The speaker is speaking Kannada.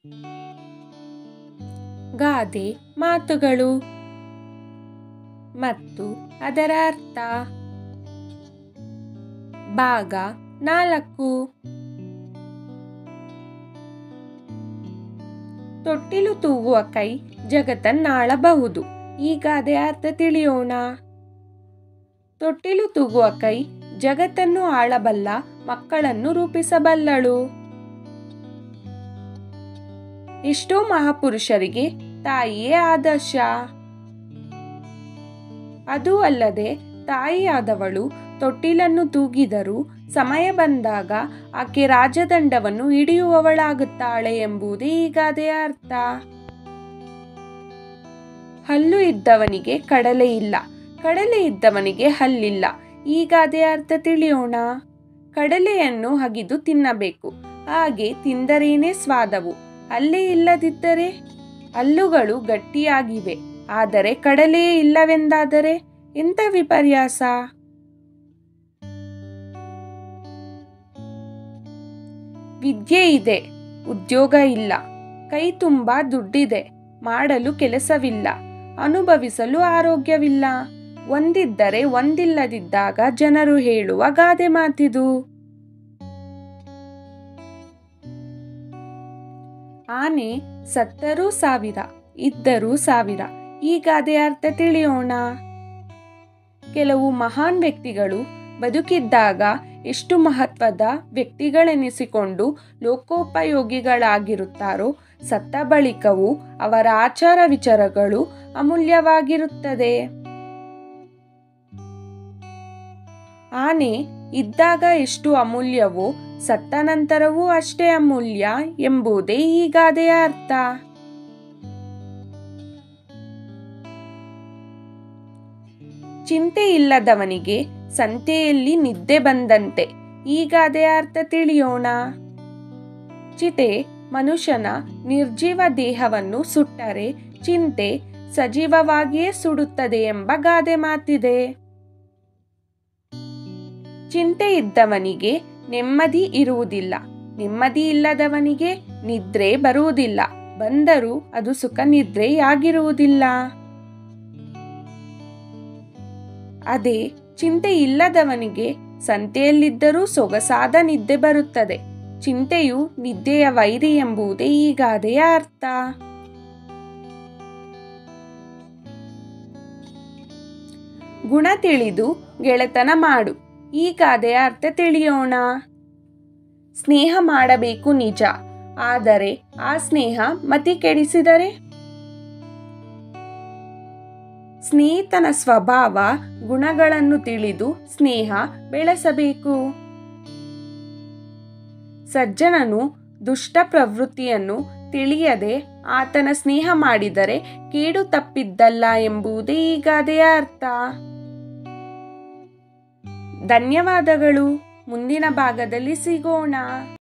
ಗಾದೆ ಮಾತುಗಳು ಮತ್ತು ಅದರ ಅರ್ಥ ಭಾಗ ನಾಲ್ಕು ತೊಟ್ಟಿಲು ತೂಗುವ ಕೈ ಜಗತ್ತನ್ನಾಳಬಹುದು ಈ ಗಾದೆ ಅರ್ಥ ತಿಳಿಯೋಣ ತೊಟ್ಟಿಲು ತೂಗುವ ಕೈ ಜಗತ್ತನ್ನು ಆಳಬಲ್ಲ ಮಕ್ಕಳನ್ನು ರೂಪಿಸಬಲ್ಲಳು ಎಷ್ಟೋ ಮಹಾಪುರುಷರಿಗೆ ತಾಯಿಯೇ ಆದರ್ಶ ಅದು ಅಲ್ಲದೆ ತಾಯಿಯಾದವಳು ತೊಟ್ಟಿಲನ್ನು ತೂಗಿದರೂ ಸಮಯ ಬಂದಾಗ ಆಕೆ ರಾಜದಂಡವನ್ನು ಹಿಡಿಯುವವಳಾಗುತ್ತಾಳೆ ಎಂಬುದೇ ಈ ಗಾದೆಯ ಅರ್ಥ ಹಲ್ಲು ಇದ್ದವನಿಗೆ ಕಡಲೆ ಇಲ್ಲ ಕಡಲೆ ಇದ್ದವನಿಗೆ ಹಲ್ಲಿಲ್ಲ ಈ ಗಾದೆಯ ಅರ್ಥ ತಿಳಿಯೋಣ ಕಡಲೆಯನ್ನು ಅಗಿದು ತಿನ್ನಬೇಕು ಹಾಗೆ ತಿಂದರೇನೇ ಸ್ವಾದವು ಅಲ್ಲೇ ಇಲ್ಲದಿದ್ದರೆ ಹಲ್ಲುಗಳು ಗಟ್ಟಿಯಾಗಿವೆ ಆದರೆ ಕಡಲೆಯೇ ಇಲ್ಲವೆಂದಾದರೆ ಎಂಥ ವಿಪರ್ಯಾಸ ವಿದ್ಯೆ ಇದೆ ಉದ್ಯೋಗ ಇಲ್ಲ ಕೈ ತುಂಬ ದುಡ್ಡಿದೆ ಮಾಡಲು ಕೆಲಸವಿಲ್ಲ ಅನುಭವಿಸಲು ಆರೋಗ್ಯವಿಲ್ಲ ಒಂದಿದ್ದರೆ ಒಂದಿಲ್ಲದಿದ್ದಾಗ ಜನರು ಹೇಳುವ ಗಾದೆ ಮಾತಿದು ಆನೆ ಸತ್ತರೂ ಸಾವಿರ ಇದ್ದರೂ ಸಾವಿರ ಈ ಗಾದೆಯ ಅರ್ಥ ತಿಳಿಯೋಣ ಕೆಲವು ಮಹಾನ್ ವ್ಯಕ್ತಿಗಳು ಬದುಕಿದ್ದಾಗ ಎಷ್ಟು ಮಹತ್ವದ ವ್ಯಕ್ತಿಗಳೆನಿಸಿಕೊಂಡು ಲೋಕೋಪಯೋಗಿಗಳಾಗಿರುತ್ತಾರೋ ಸತ್ತ ಬಳಿಕವೂ ಅವರ ಆಚಾರ ವಿಚಾರಗಳು ಅಮೂಲ್ಯವಾಗಿರುತ್ತದೆ ಆನೆ ಇದ್ದಾಗ ಎಷ್ಟು ಅಮೂಲ್ಯವೋ ಸತ್ತ ನಂತರವೂ ಅಷ್ಟೇ ಅಮೂಲ್ಯ ಎಂಬುದೇ ಈ ಗಾದೆಯ ಅರ್ಥ ಚಿಂತೆ ಇಲ್ಲದವನಿಗೆ ಸಂತೆಯಲ್ಲಿ ನಿದ್ದೆ ಬಂದಂತೆ ಈ ಗಾದೆಯ ಅರ್ಥ ತಿಳಿಯೋಣ ಚಿತೆ ಮನುಷ್ಯನ ನಿರ್ಜೀವ ದೇಹವನ್ನು ಸುಟ್ಟರೆ ಚಿಂತೆ ಸಜೀವವಾಗಿಯೇ ಸುಡುತ್ತದೆ ಎಂಬ ಗಾದೆ ಮಾತಿದೆ ಚಿಂತೆ ಇದ್ದವನಿಗೆ ನೆಮ್ಮದಿ ಇರುವುದಿಲ್ಲ ನೆಮ್ಮದಿ ಇಲ್ಲದವನಿಗೆ ನಿದ್ರೆ ಬರುವುದಿಲ್ಲ ಬಂದರೂ ಅದು ಸುಖ ನಿದ್ರೆಯಾಗಿರುವುದಿಲ್ಲ ಅದೇ ಚಿಂತೆ ಇಲ್ಲದವನಿಗೆ ಸಂತೆಯಲ್ಲಿದ್ದರೂ ಸೊಗಸಾದ ನಿದ್ದೆ ಬರುತ್ತದೆ ಚಿಂತೆಯು ನಿದ್ದೆಯ ವೈರಿ ಎಂಬುದೇ ಈ ಗಾದೆಯ ಅರ್ಥ ಗುಣ ತಿಳಿದು ಗೆಳೆತನ ಮಾಡು ಈ ಗಾದೆಯ ಅರ್ಥ ತಿಳಿಯೋಣ ಸ್ನೇಹ ಮಾಡಬೇಕು ನಿಜ ಆದರೆ ಆ ಸ್ನೇಹ ಮತಿ ಕೆಡಿಸಿದರೆ ಸ್ನೇಹಿತನ ಸ್ವಭಾವ ಗುಣಗಳನ್ನು ತಿಳಿದು ಸ್ನೇಹ ಬೆಳೆಸಬೇಕು ಸಜ್ಜನನು ದುಷ್ಟ ಪ್ರವೃತ್ತಿಯನ್ನು ತಿಳಿಯದೆ ಆತನ ಸ್ನೇಹ ಮಾಡಿದರೆ ಕೇಡು ತಪ್ಪಿದ್ದಲ್ಲ ಎಂಬುದೇ ಈ ಗಾದೆಯ ಅರ್ಥ ಧನ್ಯವಾದಗಳು ಮುಂದಿನ ಭಾಗದಲ್ಲಿ ಸಿಗೋಣ